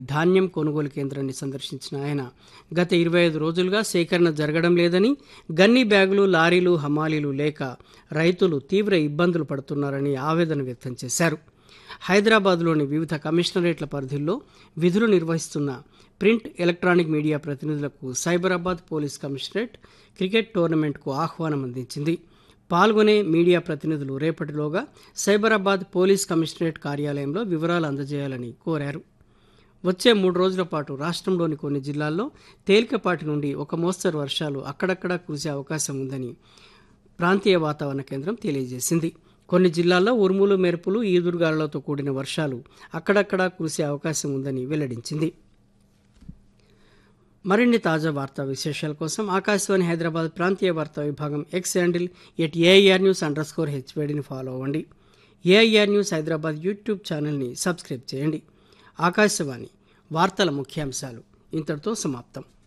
ధాన్యం కొనుగోలు కేంద్రాన్ని సందర్శించిన ఆయన గత ఇరవై ఐదు రోజులుగా సేకరణ జరగడం లేదని గన్ని బ్యాగులు లారీలు హమాలీలు లేక రైతులు తీవ్ర ఇబ్బందులు పడుతున్నారని ఆవేదన వ్యక్తం చేశారు హైదరాబాద్లోని వివిధ కమిషనరేట్ల పరిధుల్లో విధులు నిర్వహిస్తున్న ప్రింట్ ఎలక్ట్రానిక్ మీడియా ప్రతినిధులకు సైబరాబాద్ పోలీస్ కమిషనరేట్ క్రికెట్ టోర్నమెంట్కు ఆహ్వానం అందించింది పాల్గొనే మీడియా ప్రతినిధులు రేపటిలోగా సైబరాబాద్ పోలీస్ కమిషనరేట్ కార్యాలయంలో వివరాలు అందజేయాలని కోరారు వచ్చే మూడు రోజుల పాటు రాష్ట్రంలోని కొన్ని జిల్లాల్లో తేలికపాటి నుండి ఒక మోస్తరు వర్షాలు అక్కడక్కడా కురిసే అవకాశం ఉందని ప్రాంతీయ వాతావరణ కేంద్రం తెలియజేసింది కొన్ని జిల్లాల్లో ఉరుములు మెరుపులు ఈదురుగాలులతో కూడిన వర్షాలు అక్కడక్కడా కురిసే అవకాశం ఉందని వెల్లడించింది మరిన్ని తాజా వార్తా విశేషాల కోసం ఆకాశవాణి హైదరాబాద్ ప్రాంతీయ వార్తా విభాగం X handle at AIR news underscore స్కోర్ హెచ్వేడిని ఫాలో అవ్వండి ఏఐఆర్ న్యూస్ హైదరాబాద్ యూట్యూబ్ ఛానల్ని సబ్స్క్రైబ్ చేయండి ఆకాశవాణి వార్తల ముఖ్యాంశాలు ఇంతటితో సమాప్తం